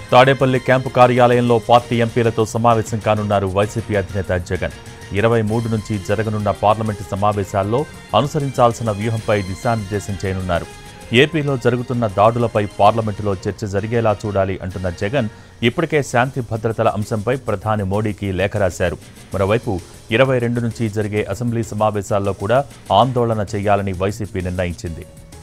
Tadepalli camp కార్యాలయంలో party ఎంపీలతో సమావేశం కానున్నారు వైసీపీ అధినేత జగన్ ఇరవై మూడు నుంచి జరగనున్న పార్లమెంటు సమావేశాల్లో అనుసరించాల్సిన వ్యూహంపై దిశానిర్దేశం చేయనున్నారు ఏపీలో జరుగుతున్న దాడులపై పార్లమెంటులో చర్చ జరిగేలా చూడాలి అంటున్న జగన్ ఇప్పటికే శాంతి భద్రతల అంశంపై ప్రధాని మోడీకి లేఖ రాశారు మరోవైపు ఇరవై రెండు నుంచి జరిగే అసెంబ్లీ సమావేశాల్లో కూడా ఆందోళన చేయాలని వైసీపీ నిర్ణయించింది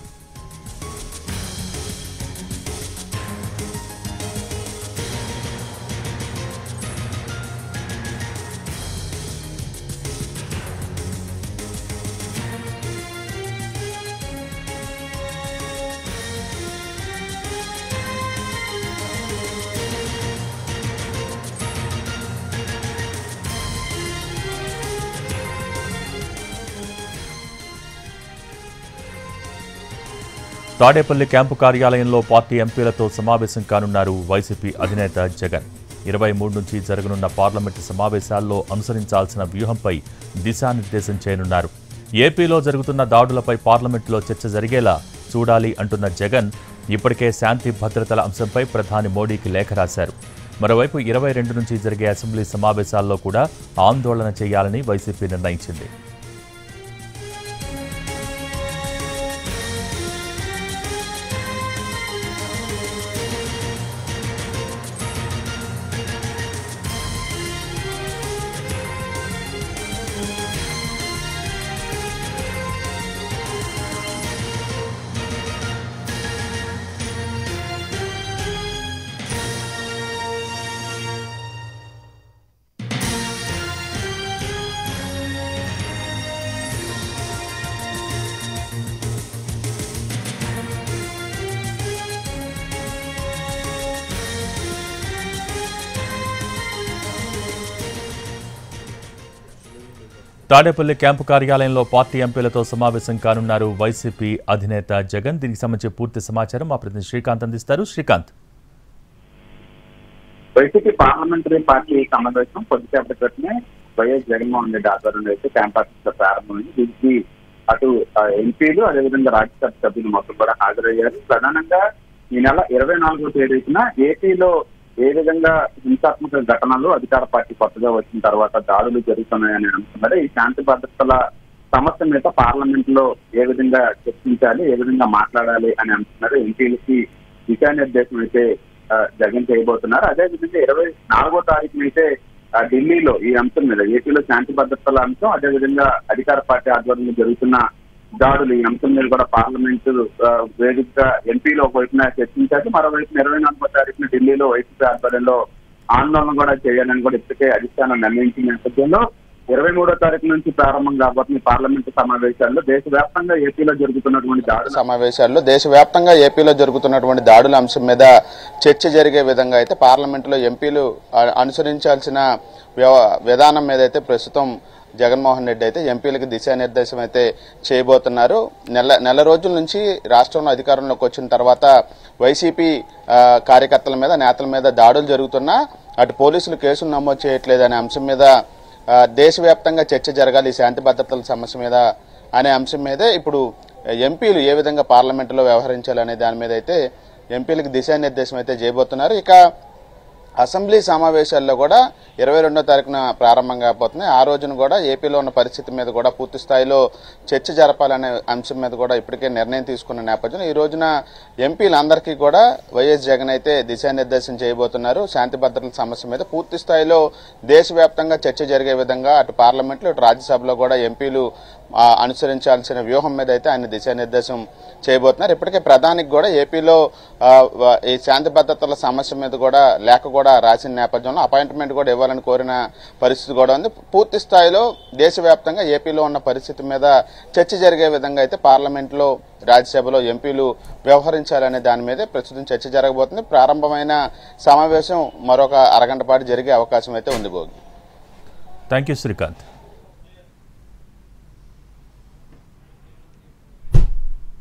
తాడేపల్లి క్యాంపు కార్యాలయంలో పార్టీ ఎంపీలతో సమావేశం కానున్నారు వైసీపీ అధినేత జగన్ ఇరవై మూడు నుంచి జరగనున్న పార్లమెంటు సమావేశాల్లో అనుసరించాల్సిన వ్యూహంపై దిశానిర్దేశం చేయనున్నారు ఏపీలో జరుగుతున్న దాడులపై పార్లమెంటులో చర్చ జరిగేలా చూడాలి అంటున్న జగన్ ఇప్పటికే శాంతి భద్రతల అంశంపై ప్రధాని మోడీకి లేఖ రాశారు మరోవైపు ఇరవై రెండు నుంచి జరిగే అసెంబ్లీ సమావేశాల్లో కూడా ఆందోళన చేయాలని వైసీపీ నిర్ణయించింది తాడేపల్లి క్యాంపు కార్యాలయంలో పార్టీ ఎంపీలతో సమావేశం కానున్నారు వైసీపీ అధినేత జగన్ దీనికి సంబంధించి పూర్తి సమాచారం మా ప్రతినిధి శ్రీకాంత్ అందిస్తారు శ్రీకాంత్ వైసీపీ పార్లమెంటరీ పార్టీ సమావేశం కొద్దిసేపటి క్రితమే వైఎస్ జగన్మోహన్ రెడ్డి ఆధ్వర్యంలో అయితే క్యాంప్ ఆఫీస్ లో ప్రారంభమైంది దీనికి అటు ఆ, ఎంపీలు అదేవిధంగా రాజ్యసభ సభ్యులు మొత్తం కూడా హాజరయ్యారు ప్రధానంగా ఈ నెల ఇరవై నాలుగో తేదీన ఏపీలో ఏ విధంగా హింసాత్మక ఘటనలు అధికార పార్టీ కొత్తగా వచ్చిన తర్వాత దాడులు జరుగుతున్నాయని అంటున్నారు ఈ శాంతి భద్రతల సమస్య మీద పార్లమెంట్ లో ఏ విధంగా చర్చించాలి ఏ విధంగా మాట్లాడాలి అని అంటున్నారు ఎంపీలకి దిశానిర్దేశం అయితే ఆ, జగన్ చేయబోతున్నారు అదే విధంగా ఇరవై నాలుగో తారీఖున అయితే ఆ, ఢిల్లీలో ఈ అంశం మీద ఏపీలో శాంతి భద్రతల అంశం అదే విధంగా అధికార పార్టీ ఆధ్వర్యంలో జరుగుతున్న దాడులు ఈ అంశం మీద కూడా పార్లమెంట్ ఆ, వేదికగా ఎంపీలో ఒకవైపున చర్చించారు మరోవైపు ఇరవై నాలుగో తారీఖున ఢిల్లీలో వైసీపీ ఆధ్వర్యంలో ఆందోళన కూడా చేయాలని కూడా ఇప్పటికే అధిష్టానం నిర్ణయించిన నేపథ్యంలో ఇరవై మూడో తారీఖు నుంచి ప్రారంభం కాబోతున్న ఈ పార్లమెంటు సమావేశాల్లో దేశవ్యాప్తంగా ఏపీలో జరుగుతున్నటువంటి దాడులు సమావేశాల్లో దేశవ్యాప్తంగా ఏపీలో జరుగుతున్నటువంటి దాడుల అంశం మీద చర్చ జరిగే విధంగా అయితే పార్లమెంటులో ఎంపీలు అ- అనుసరించాల్సిన వ్యవ- విధానం మీద అయితే ప్రస్తుతం జగన్మోహన్ రెడ్డి అయితే ఎంపీలకు దిశానిర్దేశం అయితే చేయబోతున్నారు నెల నెల రోజుల నుంచి రాష్ట్రంలో అధికారంలోకి వచ్చిన తర్వాత వైసీపీ ఆ, కార్యకర్తల మీద నేతల మీద దాడులు జరుగుతున్నా అటు పోలీసులు కేసులు నమోదు చేయట్లేదు అనే అంశం మీద ఆ, దేశవ్యాప్తంగా చర్చ జరగాలి ఈ శాంతి భద్రతల సమస్య మీద అనే అంశం మీదే ఇప్పుడు ఎంపీలు ఏ విధంగా పార్లమెంటులో వ్యవహరించాలనే దాని మీద అయితే ఎంపీలకు దిశానిర్దేశం అయితే చేయబోతున్నారు ఇక అసెంబ్లీ సమావేశాల్లో కూడా ఇరవై రెండో తారీఖున ప్రారంభం కాబోతున్నాయి ఆ రోజున కూడా ఏపీలో ఉన్న పరిస్థితి మీద కూడా పూర్తి స్థాయిలో చర్చ జరపాలనే అంశం మీద కూడా ఇప్పటికే నిర్ణయం తీసుకున్న నేపథ్యంలో ఈ రోజున ఎంపీలందరికీ కూడా వైఎస్ జగన్ అయితే దిశానిర్దేశం చేయబోతున్నారు శాంతి భద్రతల సమస్య మీద పూర్తి స్థాయిలో దేశవ్యాప్తంగా చర్చ జరిగే విధంగా అటు పార్లమెంట్లో ఇటు రాజ్యసభలో కూడా ఎంపీలు ఆ, అనుసరించాల్సిన వ్యూహం మీద అయితే ఆయన దిశానిర్దేశం చేయబోతున్నారు ఇప్పటికే ప్రధానికి కూడా ఏపీలో ఆ, వ- ఈ శాంతి భద్రతల సమస్య మీద కూడా లేఖ కూడా రాసిన నేపథ్యంలో అపాయింట్మెంట్ కూడా ఇవ్వాలని కోరిన పరిస్థితి కూడా ఉంది పూర్తి స్థాయిలో దేశవ్యాప్తంగా ఏపీలో ఉన్న పరిస్థితి మీద చర్చ జరిగే విధంగా అయితే పార్లమెంట్లో రాజ్యసభలో ఎంపీలు వ్యవహరించాలనే దాని మీదే ప్రస్తుతం చర్చ జరగబోతుంది ప్రారంభమైన సమావేశం మరొక అరగంట పాటు జరిగే అవకాశం అయితే ఉంది భోగి థ్యాంక్ యూ శ్రీకాంత్